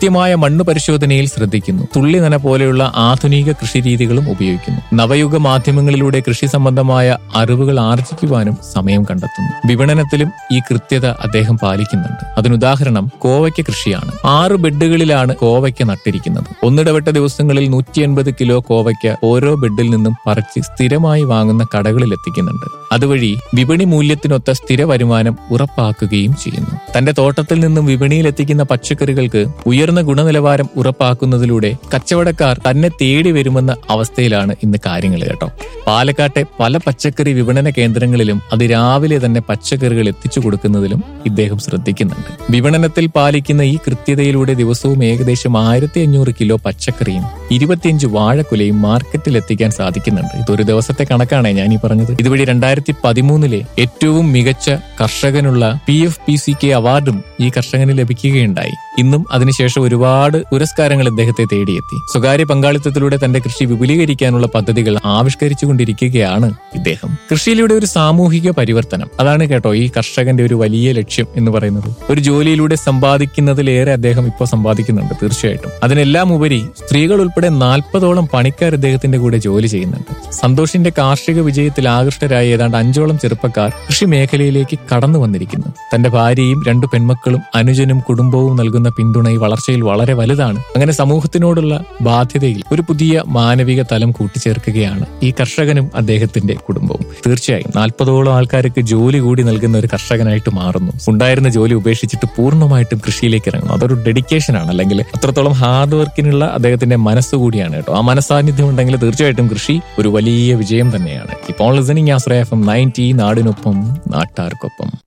കൃത്യമായ മണ്ണ് പരിശോധനയിൽ ശ്രദ്ധിക്കുന്നു തുള്ളി നന പോലെയുള്ള ആധുനിക കൃഷിരീതികളും ഉപയോഗിക്കുന്നു നവയുഗ മാധ്യമങ്ങളിലൂടെ കൃഷി സംബന്ധമായ അറിവുകൾ ആർജിക്കുവാനും സമയം കണ്ടെത്തുന്നു വിപണനത്തിലും ഈ കൃത്യത അദ്ദേഹം പാലിക്കുന്നുണ്ട് അതിനുദാഹരണം കോവയ്ക്ക കൃഷിയാണ് ആറ് ബെഡുകളിലാണ് കോവയ്ക്ക നട്ടിരിക്കുന്നത് ഒന്നിടവിട്ട ദിവസങ്ങളിൽ നൂറ്റി എൺപത് കിലോ കോവയ്ക്ക ഓരോ ബെഡിൽ നിന്നും പറിച്ച് സ്ഥിരമായി വാങ്ങുന്ന കടകളിൽ എത്തിക്കുന്നുണ്ട് അതുവഴി വിപണി മൂല്യത്തിനൊത്ത സ്ഥിര വരുമാനം ഉറപ്പാക്കുകയും ചെയ്യുന്നു തന്റെ തോട്ടത്തിൽ നിന്നും വിപണിയിൽ എത്തിക്കുന്ന പച്ചക്കറികൾക്ക് ഉയർന്ന ഗുണനിലവാരം ഉറപ്പാക്കുന്നതിലൂടെ കച്ചവടക്കാർ തന്നെ തേടി വരുമെന്ന അവസ്ഥയിലാണ് ഇന്ന് കാര്യങ്ങൾ കേട്ടോ പാലക്കാട്ടെ പല പച്ചക്കറി വിപണന കേന്ദ്രങ്ങളിലും അതിരാവിലെ തന്നെ പച്ചക്കറികൾ എത്തിച്ചു കൊടുക്കുന്നതിലും ഇദ്ദേഹം ശ്രദ്ധിക്കുന്നുണ്ട് വിപണനത്തിൽ പാലിക്കുന്ന ഈ കൃത്യതയിലൂടെ ദിവസവും ഏകദേശം ആയിരത്തി അഞ്ഞൂറ് കിലോ പച്ചക്കറിയും ഇരുപത്തിയഞ്ച് വാഴക്കുലയും മാർക്കറ്റിൽ എത്തിക്കാൻ സാധിക്കുന്നുണ്ട് ഇതൊരു ദിവസത്തെ കണക്കാണ് ഞാൻ ഈ പറഞ്ഞത് ഇതുവഴി രണ്ടായിരത്തി പതിമൂന്നിലെ ഏറ്റവും മികച്ച കർഷകനുള്ള P F P C K അവാർഡും ഈ കർഷകന് ലഭിക്കുകയുണ്ടായി ഇന്നും അതിനുശേഷം ഒരുപാട് പുരസ്കാരങ്ങൾ ഇദ്ദേഹത്തെ തേടിയെത്തി സ്വകാര്യ പങ്കാളിത്തത്തിലൂടെ തന്റെ കൃഷി വിപുലീകരിക്കാനുള്ള പദ്ധതികൾ ആവിഷ്കരിച്ചുകൊണ്ടിരിക്കുകയാണ് ഇദ്ദേഹം കൃഷിയിലൂടെ ഒരു സാമൂഹിക പരിവർത്തനം അതാണ് കേട്ടോ ഈ കർഷകന്റെ ഒരു വലിയ ലക്ഷ്യം എന്ന് പറയുന്നത് ഒരു ജോലിയിലൂടെ സമ്പാദിക്കുന്നതിലേറെ അദ്ദേഹം ഇപ്പോൾ സമ്പാദിക്കുന്നുണ്ട് തീർച്ചയായിട്ടും അതിനെല്ലാം ഉപരി സ്ത്രീകൾ ഉൾപ്പെടെ നാൽപ്പതോളം പണിക്കാർ ഇദ്ദേഹത്തിന്റെ കൂടെ ജോലി ചെയ്യുന്നുണ്ട് സന്തോഷിന്റെ കാർഷിക വിജയത്തിൽ ആകൃഷ്ടരായ ഏതാണ്ട് അഞ്ചോളം ചെറുപ്പക്കാർ കൃഷി മേഖലയിലേക്ക് കടന്നു വന്നിരിക്കുന്നു തന്റെ ഭാര്യയും രണ്ടു പെൺമക്കളും അനുജനും കുടുംബവും നൽകുന്ന പിന്തുണ ഈ വളർച്ചയിൽ വളരെ വലുതാണ് അങ്ങനെ സമൂഹത്തിനോടുള്ള ബാധ്യതയിൽ ഒരു പുതിയ മാനവിക തലം കൂട്ടിച്ചേർക്കുകയാണ് ഈ കർഷകനും അദ്ദേഹത്തിന്റെ കുടുംബവും തീർച്ചയായും നാൽപ്പതോളം ആൾക്കാർക്ക് ജോലി കൂടി നൽകുന്ന ഒരു കർഷകനായിട്ട് മാറുന്നു ഉണ്ടായിരുന്ന ജോലി ഉപേക്ഷിച്ചിട്ട് പൂർണ്ണമായിട്ടും കൃഷിയിലേക്ക് ഇറങ്ങുന്നു അതൊരു ഡെഡിക്കേഷൻ ആണ് അല്ലെങ്കിൽ അത്രത്തോളം ഹാർഡ് വർക്കിനുള്ള അദ്ദേഹത്തിന്റെ മനസ്സ് കൂടിയാണ് കേട്ടോ ആ മനസ്സാന്നിധ്യം ഉണ്ടെങ്കിൽ തീർച്ചയായിട്ടും കൃഷി ഒരു വലിയ വിജയം തന്നെയാണ് ഇപ്പോൾ listening Ashraya F M ninety നാടിനൊപ്പം നാട്ടാർക്കൊപ്പം